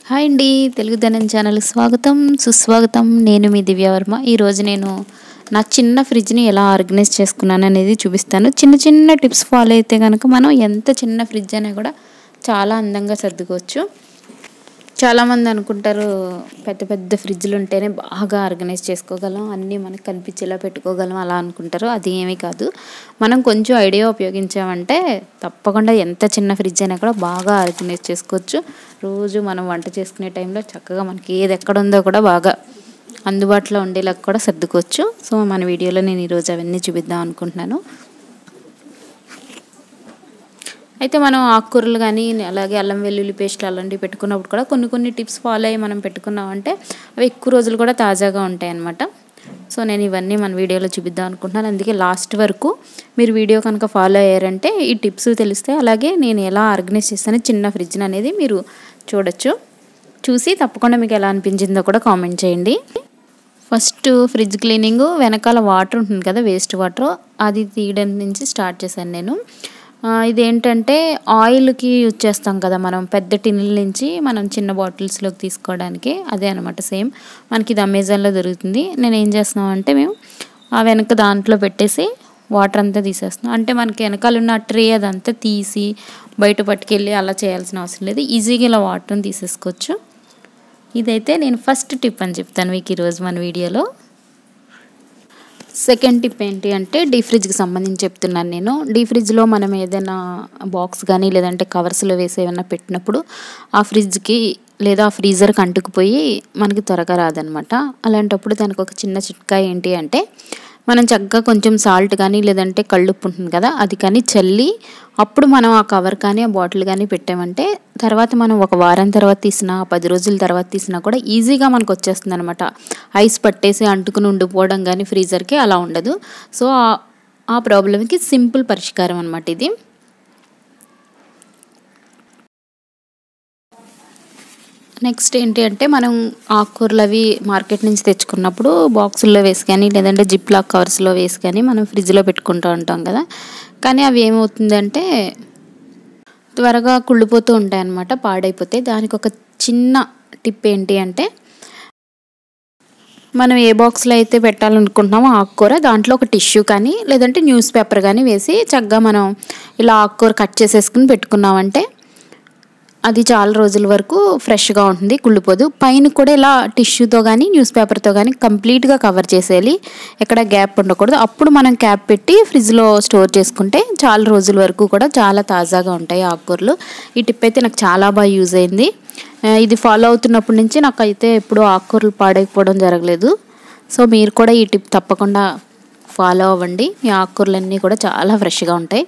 hi అండి తెలుగు ధనం channel స్వాగతం సుస్వాగతం నేను మీ దివ్యవర్మ ఈరోజు నేను నా చిన్న ఫ్రిడ్జ్ని ఎలా ఆర్గనైజ్ చేసుకున్నాను అనేది చూపిస్తాను చిన్న చిన్న టిప్స్ ఫాలో అయితే కనుక మనం ఎంత చిన్న ఫ్రిడ్జ్ అయినా కూడా చాలా అందంగా సర్దుకోవచ్చు చాలామంది అనుకుంటారు పెద్ద పెద్ద ఫ్రిడ్జ్లు ఉంటేనే బాగా ఆర్గనైజ్ చేసుకోగలం అన్నీ మనకు కనిపించేలా పెట్టుకోగలం అలా అనుకుంటారు అది ఏమీ కాదు మనం కొంచెం ఐడియా ఉపయోగించామంటే తప్పకుండా ఎంత చిన్న ఫ్రిడ్జ్ అయినా కూడా బాగా ఆర్గనైజ్ చేసుకోవచ్చు రోజు మనం వంట చేసుకునే టైంలో చక్కగా మనకి ఏది ఎక్కడ ఉందో కూడా బాగా అందుబాటులో ఉండేలా కూడా సర్దుకోవచ్చు సో మన వీడియోలో నేను ఈరోజు అవన్నీ చూపిద్దాం అనుకుంటున్నాను అయితే మనం ఆకుకూరలు కానీ అలాగే అల్లం వెల్లుల్లి పేస్ట్ అలాంటివి పెట్టుకున్నప్పుడు కూడా కొన్ని కొన్ని టిప్స్ ఫాలో అయ్యి మనం పెట్టుకున్నామంటే అవి ఎక్కువ రోజులు కూడా తాజాగా ఉంటాయి అన్నమాట సో నేను ఇవన్నీ మన వీడియోలో చూపిద్దాం అనుకుంటున్నాను అందుకే లాస్ట్ వరకు మీరు వీడియో కనుక ఫాలో అయ్యారంటే ఈ టిప్స్ తెలిస్తే అలాగే నేను ఎలా ఆర్గనైజ్ చేస్తాను చిన్న ఫ్రిడ్జ్ అనేది మీరు చూడొచ్చు చూసి తప్పకుండా మీకు ఎలా అనిపించిందో కూడా కామెంట్ చేయండి ఫస్ట్ ఫ్రిడ్జ్ క్లీనింగ్ వెనకాల వాటర్ ఉంటుంది కదా వేస్ట్ వాటర్ అది తీయడం నుంచి స్టార్ట్ చేశాను నేను ఇదేంటంటే ఆయిల్కి యూజ్ చేస్తాం కదా మనం పెద్ద టిన్నుల నుంచి మనం చిన్న బాటిల్స్లోకి తీసుకోవడానికి అదే అనమాట సేమ్ మనకి ఇది అమెజాన్లో దొరుకుతుంది నేను ఏం చేస్తున్నాం అంటే మేము ఆ వెనక దాంట్లో పెట్టేసి వాటర్ అంతా తీసేస్తున్నాం అంటే మనకి వెనకాల ఉన్న ట్రే అదంతా తీసి బయట పట్టుకెళ్ళి అలా చేయాల్సిన అవసరం లేదు ఈజీగా ఇలా వాటర్ని తీసేసుకోవచ్చు ఇదైతే నేను ఫస్ట్ టిప్ అని చెప్తాను మీకు ఈరోజు మన వీడియోలో సెకండ్ టిప్ ఏంటి అంటే డీ ఫ్రిడ్జ్కి సంబంధించి చెప్తున్నాను నేను డీ ఫ్రిడ్జ్లో మనం ఏదైనా బాక్స్ కానీ లేదంటే కవర్స్లో వేసి ఏమైనా పెట్టినప్పుడు ఆ ఫ్రిడ్జ్కి లేదా ఆ ఫ్రీజర్కి అంటుకుపోయి మనకి త్వరగా రాదనమాట అలాంటప్పుడు దానికి ఒక చిన్న చిట్కా ఏంటి అంటే మనం చక్కగా కొంచెం సాల్ట్ కానీ లేదంటే కళ్ళుప్పు ఉంటుంది కదా అది కానీ చల్లి అప్పుడు మనం ఆ కవర్ కానీ ఆ బాటిల్ కానీ పెట్టామంటే తర్వాత మనం ఒక వారం తర్వాత తీసినా పది రోజుల తర్వాత తీసినా కూడా ఈజీగా మనకు వచ్చేస్తుంది అనమాట ఐస్ పట్టేసి అంటుకుని ఉండిపోవడం కానీ ఫ్రీజర్కి అలా ఉండదు సో ఆ ప్రాబ్లంకి సింపుల్ పరిష్కారం అనమాట ఇది నెక్స్ట్ ఏంటి అంటే మనం ఆకుకూరలు అవి మార్కెట్ నుంచి తెచ్చుకున్నప్పుడు బాక్సుల్లో వేసి కానీ లేదంటే జిప్ లాక్ కవర్స్లో వేసి కానీ మనం ఫ్రిడ్జ్లో పెట్టుకుంటూ ఉంటాం కదా కానీ అవి ఏమవుతుందంటే త్వరగా కుళ్ళిపోతూ ఉంటాయి అన్నమాట పాడైపోతే దానికి ఒక చిన్న టిప్ ఏంటి అంటే మనం ఏ బాక్స్లో అయితే పెట్టాలనుకుంటున్నామో ఆకుకూర దాంట్లో ఒక టిష్యూ కానీ లేదంటే న్యూస్ పేపర్ కానీ వేసి చక్కగా మనం ఇలా ఆకుకూర కట్ చేసేసుకుని పెట్టుకున్నామంటే అది చాలా రోజుల వరకు ఫ్రెష్గా ఉంటుంది కుళ్ళిపోదు పైన కూడా ఇలా టిష్యూతో కానీ న్యూస్ పేపర్తో కానీ కంప్లీట్గా కవర్ చేసేయాలి ఎక్కడ గ్యాప్ ఉండకూడదు అప్పుడు మనం క్యాప్ పెట్టి ఫ్రిడ్జ్లో స్టోర్ చేసుకుంటే చాలా రోజుల వరకు కూడా చాలా తాజాగా ఉంటాయి ఆకుకూరలు ఈ టిప్ అయితే నాకు చాలా బాగా యూజ్ అయింది ఇది ఫాలో అవుతున్నప్పటి నుంచి నాకు అయితే ఎప్పుడు ఆకుకూరలు పాడైపోవడం జరగలేదు సో మీరు కూడా ఈ టిప్ తప్పకుండా ఫాలో అవ్వండి మీ ఆకుకూరలన్నీ కూడా చాలా ఫ్రెష్గా ఉంటాయి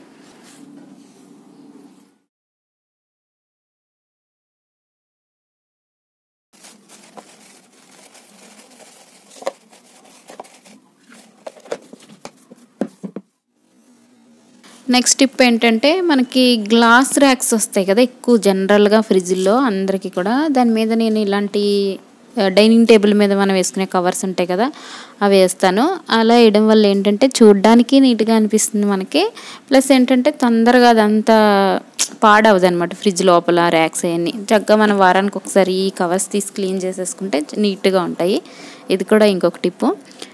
నెక్స్ట్ టిప్ ఏంటంటే మనకి గ్లాస్ ర్యాక్స్ వస్తాయి కదా ఎక్కువ జనరల్గా ఫ్రిడ్జ్లో అందరికీ కూడా దాని మీద నేను ఇలాంటి డైనింగ్ టేబుల్ మీద మనం వేసుకునే కవర్స్ ఉంటాయి కదా అవి వేస్తాను అలా వేయడం వల్ల ఏంటంటే చూడడానికి నీట్గా అనిపిస్తుంది మనకి ప్లస్ ఏంటంటే తొందరగా అదంతా పాడవదు అనమాట ఫ్రిడ్జ్ లోపల ర్యాక్స్ అవన్నీ చక్కగా మనం వారానికి ఒకసారి ఈ కవర్స్ తీసి క్లీన్ చేసేసుకుంటే నీట్గా ఉంటాయి ఇది కూడా ఇంకొక టిప్పు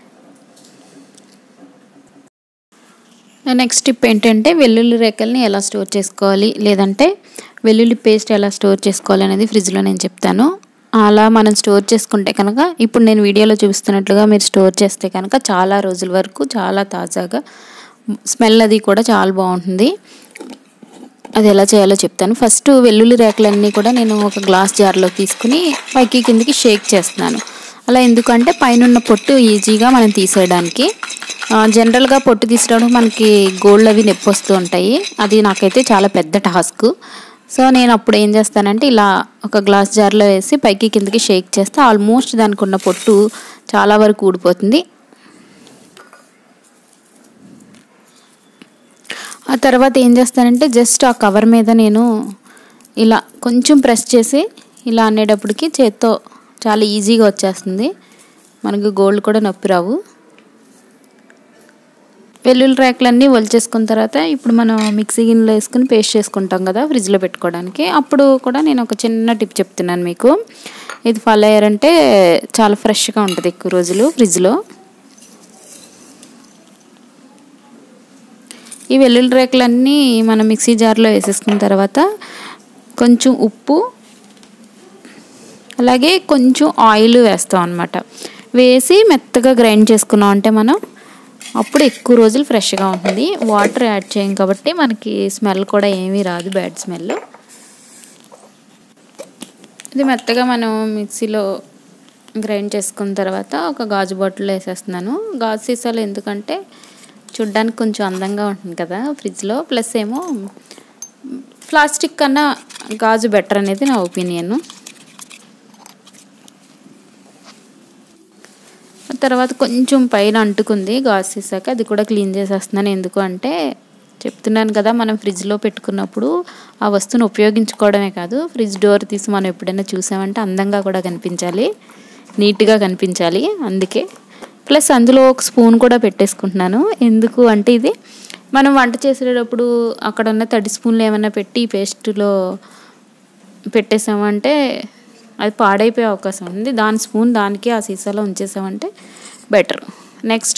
నెక్స్ట్ టిప్ ఏంటంటే వెల్లుల్లి రేకల్ని ఎలా స్టోర్ చేసుకోవాలి లేదంటే వెల్లుల్లి పేస్ట్ ఎలా స్టోర్ చేసుకోవాలి అనేది ఫ్రిడ్జ్లో నేను చెప్తాను అలా మనం స్టోర్ చేసుకుంటే కనుక ఇప్పుడు నేను వీడియోలో చూపిస్తున్నట్లుగా మీరు స్టోర్ చేస్తే కనుక చాలా రోజుల వరకు చాలా తాజాగా స్మెల్ అది కూడా చాలా బాగుంటుంది అది ఎలా చేయాలో చెప్తాను ఫస్ట్ వెల్లుల్లి రేకలన్నీ కూడా నేను ఒక గ్లాస్ జార్లో తీసుకుని పైకి కిందకి షేక్ చేస్తున్నాను అలా ఎందుకంటే పైన పొట్టు ఈజీగా మనం తీసేయడానికి జనరల్గా పొట్టు తీసడానికి మనకి గోల్డ్ అవి నొప్పి వస్తూ ఉంటాయి అది నాకైతే చాలా పెద్ద టాస్క్ సో నేను అప్పుడు ఏం చేస్తానంటే ఇలా ఒక గ్లాస్ జార్లో వేసి పైకి కిందకి షేక్ చేస్తే ఆల్మోస్ట్ దానికి ఉన్న పొట్టు చాలా వరకు ఊడిపోతుంది ఆ తర్వాత ఏం చేస్తానంటే జస్ట్ ఆ కవర్ మీద నేను ఇలా కొంచెం ప్రెస్ చేసి ఇలా అనేటప్పటికి చేత్తో చాలా ఈజీగా వచ్చేస్తుంది మనకి గోల్డ్ కూడా నొప్పి రావు వెల్లుల్లి రేకులన్నీ ఒలిచేసుకున్న తర్వాత ఇప్పుడు మనం మిక్సీ గిన్నెలో వేసుకుని పేస్ట్ చేసుకుంటాం కదా ఫ్రిడ్జ్లో పెట్టుకోవడానికి అప్పుడు కూడా నేను ఒక చిన్న టిప్ చెప్తున్నాను మీకు ఇది ఫాలో అయ్యారంటే చాలా ఫ్రెష్గా ఉంటుంది ఎక్కువ రోజులు ఫ్రిడ్జ్లో ఈ వెల్లుల్లి రేకులన్నీ మనం మిక్సీ జార్లో వేసేసుకున్న తర్వాత కొంచెం ఉప్పు అలాగే కొంచెం ఆయిల్ వేస్తాం అనమాట వేసి మెత్తగా గ్రైండ్ చేసుకున్నాం అంటే మనం అప్పుడు ఎక్కువ రోజులు ఫ్రెష్గా ఉంటుంది వాటర్ యాడ్ చేయం కాబట్టి మనకి స్మెల్ కూడా ఏమీ రాదు బ్యాడ్ స్మెల్ ఇది మెత్తగా మనం మిక్సీలో గ్రైండ్ చేసుకున్న తర్వాత ఒక గాజు బాటిల్లో వేసేస్తున్నాను గాజు సీసాలు ఎందుకంటే చూడ్డానికి కొంచెం అందంగా ఉంటుంది కదా ఫ్రిడ్జ్లో ప్లస్ ఏమో ప్లాస్టిక్ కన్నా గాజు బెటర్ అనేది నా ఒపీనియన్ తర్వాత కొంచెం పైన అంటుకుంది గాజు సీసాక అది కూడా క్లీన్ చేసేస్తున్నాను ఎందుకు అంటే చెప్తున్నాను కదా మనం ఫ్రిడ్జ్లో పెట్టుకున్నప్పుడు ఆ వస్తువును ఉపయోగించుకోవడమే కాదు ఫ్రిడ్జ్ డోర్ తీసి మనం ఎప్పుడైనా చూసామంటే అందంగా కూడా కనిపించాలి నీట్గా కనిపించాలి అందుకే ప్లస్ అందులో ఒక స్పూన్ కూడా పెట్టేసుకుంటున్నాను ఎందుకు అంటే ఇది మనం వంట చేసేటప్పుడు అక్కడ ఉన్న తడి స్పూన్లు ఏమైనా పెట్టి పేస్ట్లో పెట్టేసామంటే అది పాడైపోయే అవకాశం ఉంది దాని స్పూన్ దానికి ఆ సీసాలో ఉంచేసామంటే బెటర్ నెక్స్ట్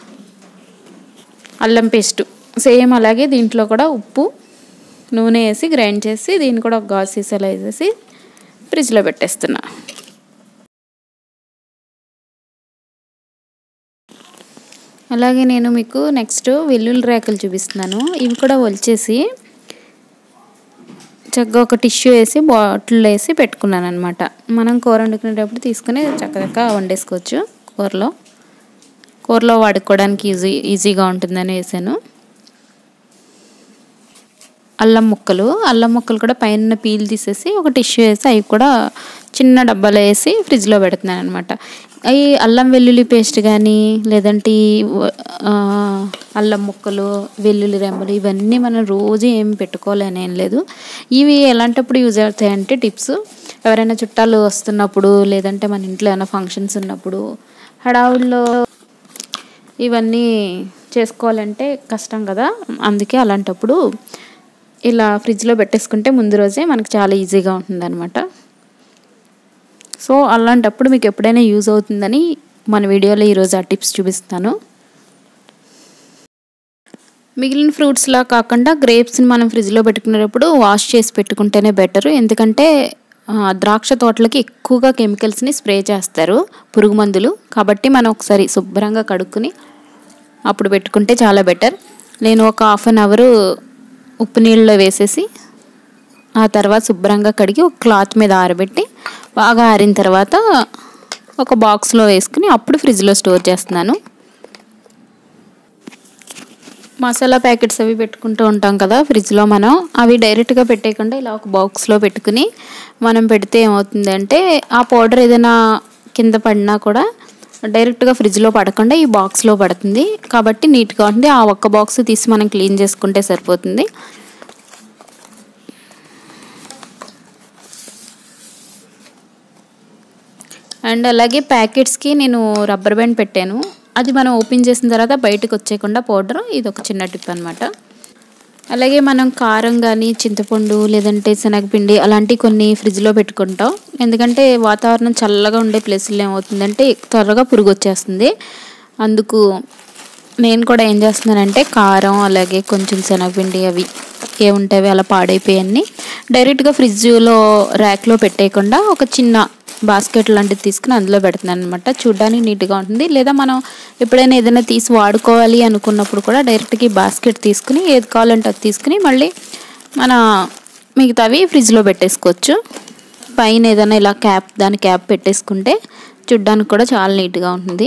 అల్లం పేస్ట్ సేమ్ అలాగే దీంట్లో కూడా ఉప్పు నూనె వేసి గ్రైండ్ చేసి దీన్ని కూడా ఒక గాజు సీసాలో వేసేసి ఫ్రిడ్జ్లో పెట్టేస్తున్నా అలాగే నేను మీకు నెక్స్ట్ వెల్లుల్లి రేకలు చూపిస్తున్నాను ఇవి కూడా ఒలిచేసి చక్కగా ఒక టిష్యూ వేసి బాటిల్లో వేసి పెట్టుకున్నాను అనమాట మనం కూర వండుకునేటప్పుడు తీసుకుని చక్కగా వండేసుకోవచ్చు కూరలో కూరలో వాడుకోవడానికి ఈజీ ఈజీగా ఉంటుందని వేసాను అల్లం ముక్కలు అల్లం ముక్కలు కూడా పైన పీల్ తీసేసి ఒక టిష్యూ వేసి అవి కూడా చిన్న డబ్బాలో వేసి ఫ్రిడ్జ్లో పెడుతున్నాను అనమాట అవి అల్లం వెల్లుల్లి పేస్ట్ కానీ లేదంటే అల్లం ముక్కలు వెల్లుల్లి రెమ్మలు ఇవన్నీ మనం రోజు ఏం పెట్టుకోవాలని ఏం లేదు ఇవి ఎలాంటప్పుడు యూజ్ అవుతాయంటే టిప్స్ ఎవరైనా చుట్టాలు వస్తున్నప్పుడు లేదంటే మన ఇంట్లో ఏమైనా ఫంక్షన్స్ ఉన్నప్పుడు హడావుల్లో ఇవన్నీ చేసుకోవాలంటే కష్టం కదా అందుకే అలాంటప్పుడు ఇలా ఫ్రిడ్జ్లో పెట్టేసుకుంటే ముందు రోజే మనకు చాలా ఈజీగా ఉంటుందన్నమాట సో అలాంటప్పుడు మీకు ఎప్పుడైనా యూజ్ అవుతుందని మన వీడియోలో ఈరోజు ఆ టిప్స్ చూపిస్తాను మిగిలిన ఫ్రూట్స్లా కాకుండా గ్రేప్స్ని మనం ఫ్రిడ్జ్లో పెట్టుకునేటప్పుడు వాష్ చేసి పెట్టుకుంటేనే బెటర్ ఎందుకంటే ద్రాక్ష తోటలకి ఎక్కువగా కెమికల్స్ని స్ప్రే చేస్తారు పురుగు మందులు కాబట్టి మనం ఒకసారి శుభ్రంగా కడుక్కుని అప్పుడు పెట్టుకుంటే చాలా బెటర్ నేను ఒక హాఫ్ అన్ అవరు ఉప్పు నీళ్ళలో వేసేసి ఆ తర్వాత శుభ్రంగా కడిగి ఒక క్లాత్ మీద ఆరబెట్టి బాగా ఆరిన తర్వాత ఒక బాక్స్లో వేసుకుని అప్పుడు ఫ్రిడ్జ్లో స్టోర్ చేస్తున్నాను మసాలా ప్యాకెట్స్ అవి పెట్టుకుంటూ ఉంటాం కదా ఫ్రిడ్జ్లో మనం అవి డైరెక్ట్గా పెట్టేయకుండా ఇలా ఒక బాక్స్లో పెట్టుకుని మనం పెడితే ఏమవుతుందంటే ఆ పౌడర్ ఏదైనా కింద పడినా కూడా డైరెక్ట్గా ఫ్రిడ్జ్లో పడకుండా ఈ బాక్స్లో పడుతుంది కాబట్టి నీట్గా ఉంటుంది ఆ ఒక్క బాక్స్ తీసి మనం క్లీన్ చేసుకుంటే సరిపోతుంది అండ్ అలాగే ప్యాకెట్స్కి నేను రబ్బర్ బ్యాండ్ పెట్టాను అది మనం ఓపెన్ చేసిన తర్వాత బయటకు వచ్చేయకుండా పౌడర్ ఇది ఒక చిన్న టిప్ అనమాట అలాగే మనం కారం కానీ చింతపండు లేదంటే శనగపిండి అలాంటివి కొన్ని ఫ్రిడ్జ్లో పెట్టుకుంటాం ఎందుకంటే వాతావరణం చల్లగా ఉండే ప్లేసుల్లో ఏమవుతుందంటే త్వరగా పురుగు వచ్చేస్తుంది అందుకు నేను కూడా ఏం చేస్తున్నానంటే కారం అలాగే కొంచెం శనగపిండి అవి ఏముంటాయి అలా పాడైపోయాన్ని డైరెక్ట్గా ఫ్రిడ్జ్లో ర్యాక్లో పెట్టేయకుండా ఒక చిన్న బాస్కెట్ లాంటిది తీసుకుని అందులో పెడుతున్నాను అనమాట చూడడానికి నీట్గా ఉంటుంది లేదా మనం ఎప్పుడైనా ఏదైనా తీసి వాడుకోవాలి అనుకున్నప్పుడు కూడా డైరెక్ట్గా ఈ బాస్కెట్ తీసుకుని ఏది కావాలంటే అది తీసుకుని మళ్ళీ మన మిగతావి ఫ్రిడ్జ్లో పెట్టేసుకోవచ్చు పైన ఏదైనా ఇలా క్యాప్ దాని క్యాప్ పెట్టేసుకుంటే చూడ్డానికి కూడా చాలా నీట్గా ఉంటుంది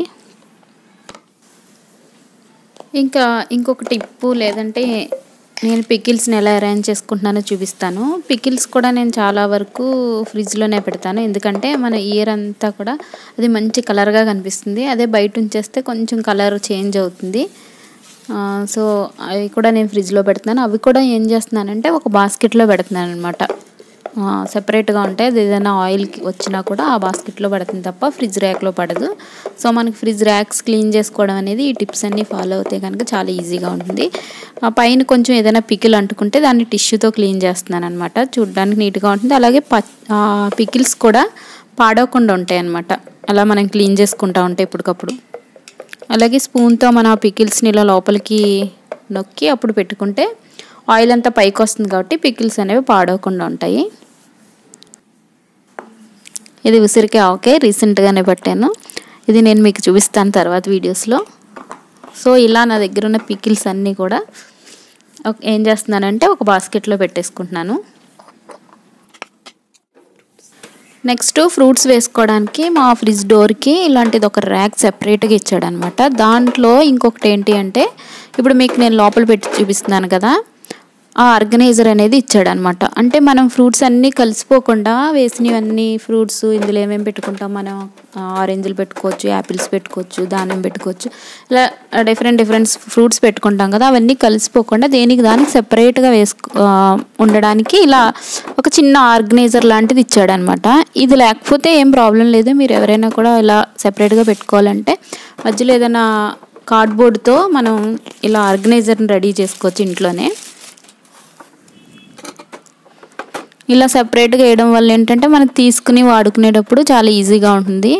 ఇంకా ఇంకొక టిప్పు లేదంటే నేను పికిల్స్ని ఎలా అరేంజ్ చేసుకుంటున్నానో చూపిస్తాను పికిల్స్ కూడా నేను చాలా వరకు ఫ్రిడ్జ్లోనే పెడతాను ఎందుకంటే మన ఇయర్ అంతా కూడా అది మంచి కలర్గా కనిపిస్తుంది అదే బయట ఉంచేస్తే కొంచెం కలర్ చేంజ్ అవుతుంది సో అవి కూడా నేను ఫ్రిడ్జ్లో పెడుతున్నాను అవి కూడా ఏం చేస్తున్నానంటే ఒక బాస్కెట్లో పెడుతున్నాను అనమాట సెపరేట్గా ఉంటాయి అది ఏదైనా ఆయిల్కి వచ్చినా కూడా ఆ బాస్కెట్లో పడుతుంది తప్ప ఫ్రిడ్జ్ ర్యాక్లో పడదు సో మనకి ఫ్రిడ్జ్ ర్యాక్స్ క్లీన్ చేసుకోవడం అనేది ఈ టిప్స్ అన్నీ ఫాలో అవుతే కనుక చాలా ఈజీగా ఉంటుంది ఆ పైన కొంచెం ఏదైనా పికిల్ అంటుకుంటే దాన్ని టిష్యూతో క్లీన్ చేస్తున్నాను అనమాట చూడడానికి నీట్గా ఉంటుంది అలాగే ప పికిల్స్ కూడా పాడవకుండా ఉంటాయి అన్నమాట అలా మనం క్లీన్ చేసుకుంటా ఉంటాయి ఇప్పటికప్పుడు అలాగే స్పూన్తో మన పికిల్స్ని ఇలా లోపలికి నొక్కి అప్పుడు పెట్టుకుంటే ఆయిల్ అంతా పైకి వస్తుంది కాబట్టి పికిల్స్ అనేవి పాడవకుండా ఉంటాయి ఇది ఉసిరికాయ ఆవకాయ రీసెంట్గానే పట్టాను ఇది నేను మీకు చూపిస్తాను తర్వాత వీడియోస్లో సో ఇలా నా దగ్గర ఉన్న పికిల్స్ అన్నీ కూడా ఏం చేస్తున్నానంటే ఒక బాస్కెట్లో పెట్టేసుకుంటున్నాను నెక్స్ట్ ఫ్రూట్స్ వేసుకోవడానికి మా ఫ్రిడ్జ్ డోర్కి ఇలాంటిది ఒక ర్యాక్ సెపరేట్గా ఇచ్చాడనమాట దాంట్లో ఇంకొకటి ఏంటి అంటే ఇప్పుడు మీకు నేను లోపల పెట్టి చూపిస్తున్నాను కదా ఆ ఆర్గనైజర్ అనేది ఇచ్చాడనమాట అంటే మనం ఫ్రూట్స్ అన్నీ కలిసిపోకుండా వేసినవన్నీ ఫ్రూట్స్ ఇందులో ఏమేమి పెట్టుకుంటాం మనం ఆరెంజ్లు పెట్టుకోవచ్చు యాపిల్స్ పెట్టుకోవచ్చు దానిమ్మ పెట్టుకోవచ్చు ఇలా డిఫరెంట్ డిఫరెంట్ ఫ్రూట్స్ పెట్టుకుంటాం కదా అవన్నీ కలిసిపోకుండా దేనికి దానికి సెపరేట్గా వేసుకో ఉండడానికి ఇలా ఒక చిన్న ఆర్గనైజర్ లాంటిది ఇచ్చాడనమాట ఇది లేకపోతే ఏం ప్రాబ్లం లేదు మీరు ఎవరైనా కూడా ఇలా సెపరేట్గా పెట్టుకోవాలంటే మధ్యలో ఏదైనా కార్డ్బోర్డ్తో మనం ఇలా ఆర్గనైజర్ని రెడీ చేసుకోవచ్చు ఇంట్లోనే ఇలా సపరేట్గా వేయడం వల్ల ఏంటంటే మనకు తీసుకుని వాడుకునేటప్పుడు చాలా ఈజీగా ఉంటుంది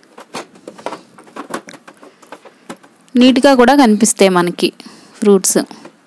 నీట్గా కూడా కనిపిస్తాయి మనకి ఫ్రూట్స్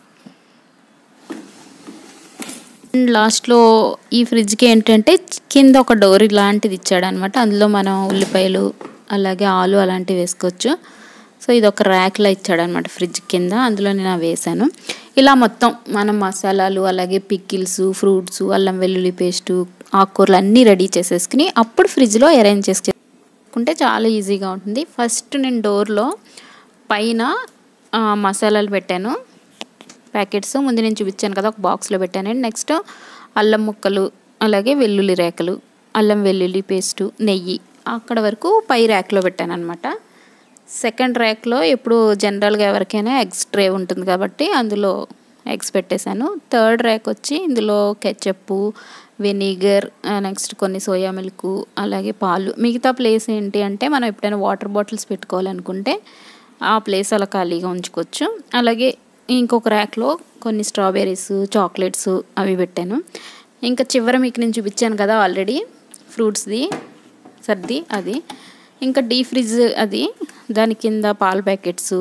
లాస్ట్లో ఈ ఫ్రిడ్జ్కి ఏంటంటే కింద ఒక డోర్ ఇలాంటిది ఇచ్చాడనమాట అందులో మనం ఉల్లిపాయలు అలాగే ఆలు అలాంటివి వేసుకోవచ్చు సో ఇది ఒక ర్యాక్లా ఇచ్చాడనమాట ఫ్రిడ్జ్ కింద అందులో నేను వేసాను ఇలా మొత్తం మనం మసాలాలు అలాగే పిక్కిల్స్ ఫ్రూట్స్ అల్లం వెల్లుల్లి పేస్టు ఆకుకూరలు అన్నీ రెడీ చేసేసుకుని అప్పుడు ఫ్రిడ్జ్లో అరేంజ్ చేసుకుంటే చాలా ఈజీగా ఉంటుంది ఫస్ట్ నేను డోర్లో పైన మసాలాలు పెట్టాను ప్యాకెట్స్ ముందు నేను చూపించాను కదా ఒక బాక్స్లో పెట్టాను నెక్స్ట్ అల్లం ముక్కలు అలాగే వెల్లుల్లి రేకలు అల్లం వెల్లుల్లి పేస్టు నెయ్యి అక్కడ వరకు పై ర్యాక్లో పెట్టాను అనమాట సెకండ్ ర్యాక్లో ఇప్పుడు జనరల్గా ఎవరికైనా ఎగ్స్ ట్రే ఉంటుంది కాబట్టి అందులో ఎగ్స్ పెట్టేశాను థర్డ్ ర్యాక్ వచ్చి ఇందులో కెచప్పు వెనిగర్ నెక్స్ట్ కొన్ని సోయా మిల్క్ అలాగే పాలు మిగతా ప్లేస్ ఏంటి అంటే మనం ఎప్పుడైనా వాటర్ బాటిల్స్ పెట్టుకోవాలనుకుంటే ఆ ప్లేస్ అలా ఖాళీగా ఉంచుకోవచ్చు అలాగే ఇంకొక ర్యాక్లో కొన్ని స్ట్రాబెర్రీస్ చాక్లెట్స్ అవి పెట్టాను ఇంకా చివర మీకు నేను చూపించాను కదా ఆల్రెడీ ఫ్రూట్స్ది సర్ది అది ఇంకా డీ ఫ్రిడ్జ్ అది దాని కింద పాల ప్యాకెట్స్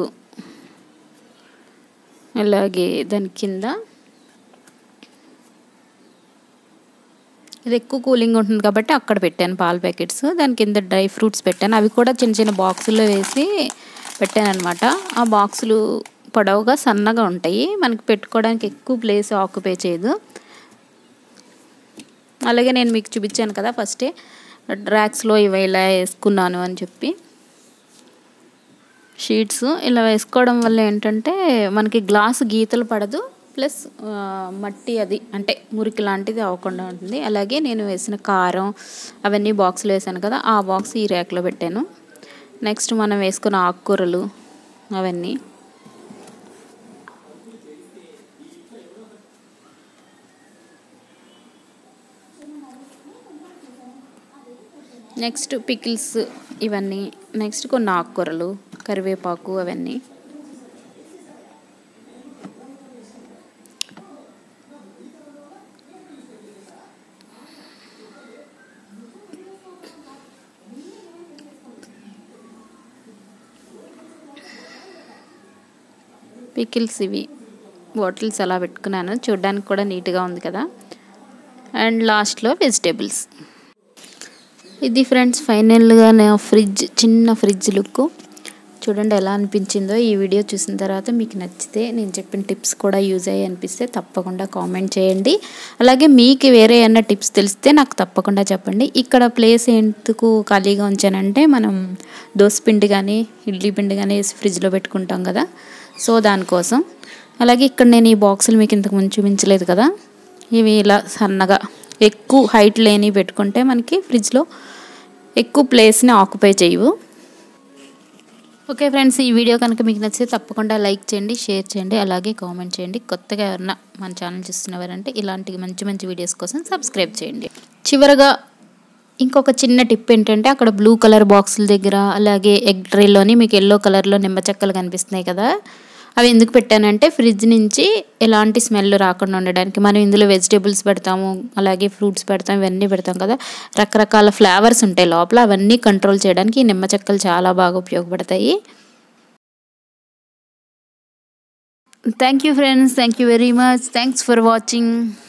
అలాగే దాని కింద ఇది ఎక్కువ కూలింగ్ ఉంటుంది కాబట్టి అక్కడ పెట్టాను పాల ప్యాకెట్స్ దాని కింద డ్రై ఫ్రూట్స్ పెట్టాను అవి కూడా చిన్న చిన్న బాక్సుల్లో వేసి పెట్టాను అనమాట ఆ బాక్సులు పొడవుగా సన్నగా ఉంటాయి మనకి పెట్టుకోవడానికి ఎక్కువ ప్లేస్ ఆక్యుపై చేయదు అలాగే నేను మీకు చూపించాను కదా ఫస్టే ర్యాక్స్లో ఇవి ఇలా వేసుకున్నాను అని చెప్పి షీట్స్ ఇలా వేసుకోవడం వల్ల ఏంటంటే మనకి గ్లాస్ గీతలు పడదు ప్లస్ మట్టి అది అంటే మురికి లాంటిది అవ్వకుండా ఉంటుంది అలాగే నేను వేసిన కారం అవన్నీ బాక్స్లో వేసాను కదా ఆ బాక్స్ ఈ ర్యాక్లో పెట్టాను నెక్స్ట్ మనం వేసుకున్న ఆకుకూరలు అవన్నీ నెక్స్ట్ పికిల్స్ ఇవన్నీ నెక్స్ట్ కొన్ని ఆకుకూరలు కరివేపాకు అవన్నీ పికిల్స్ ఇవి బాటిల్స్ అలా పెట్టుకున్నాను చూడడానికి కూడా నీట్గా ఉంది కదా అండ్ లాస్ట్లో వెజిటేబుల్స్ ఇది ఫ్రెండ్స్ ఫైనల్గా నా ఫ్రిడ్జ్ చిన్న ఫ్రిడ్జ్ లుక్ చూడండి ఎలా అనిపించిందో ఈ వీడియో చూసిన తర్వాత మీకు నచ్చితే నేను చెప్పిన టిప్స్ కూడా యూజ్ అయ్యి అనిపిస్తే తప్పకుండా కామెంట్ చేయండి అలాగే మీకు వేరే ఏమైనా టిప్స్ తెలిస్తే నాకు తప్పకుండా చెప్పండి ఇక్కడ ప్లేస్ ఎందుకు ఖాళీగా ఉంచానంటే మనం దోశ పిండి కానీ ఇడ్లీ పిండి కానీ వేసి ఫ్రిడ్జ్లో పెట్టుకుంటాం కదా సో దానికోసం అలాగే ఇక్కడ నేను ఈ బాక్సులు మీకు ఇంతకు ముందు చూపించలేదు కదా ఇవి ఇలా సన్నగా ఎక్కువ హైట్ లేని పెట్టుకుంటే మనకి ఫ్రిడ్జ్లో ఎక్కువ ప్లేస్ని ఆక్యుపై చేయవు ఓకే ఫ్రెండ్స్ ఈ వీడియో కనుక మీకు నచ్చితే తప్పకుండా లైక్ చేయండి షేర్ చేయండి అలాగే కామెంట్ చేయండి కొత్తగా ఎవరన్నా మన ఛానల్ చూస్తున్నవారంటే ఇలాంటి మంచి మంచి వీడియోస్ కోసం సబ్స్క్రైబ్ చేయండి చివరగా ఇంకొక చిన్న టిప్ ఏంటంటే అక్కడ బ్లూ కలర్ బాక్సుల దగ్గర అలాగే ఎగ్ ట్రేలోని మీకు ఎల్లో కలర్లో నిమ్మ చెక్కలు కనిపిస్తున్నాయి కదా అవి ఎందుకు పెట్టానంటే ఫ్రిడ్జ్ నుంచి ఎలాంటి స్మెల్ రాకుండా ఉండడానికి మనం ఇందులో వెజిటేబుల్స్ పెడతాము అలాగే ఫ్రూట్స్ పెడతాం ఇవన్నీ పెడతాం కదా రకరకాల ఫ్లేవర్స్ ఉంటాయి లోపల అవన్నీ కంట్రోల్ చేయడానికి ఈ నిమ్మ చెక్కలు చాలా బాగా ఉపయోగపడతాయి thank you friends thank you very much thanks for watching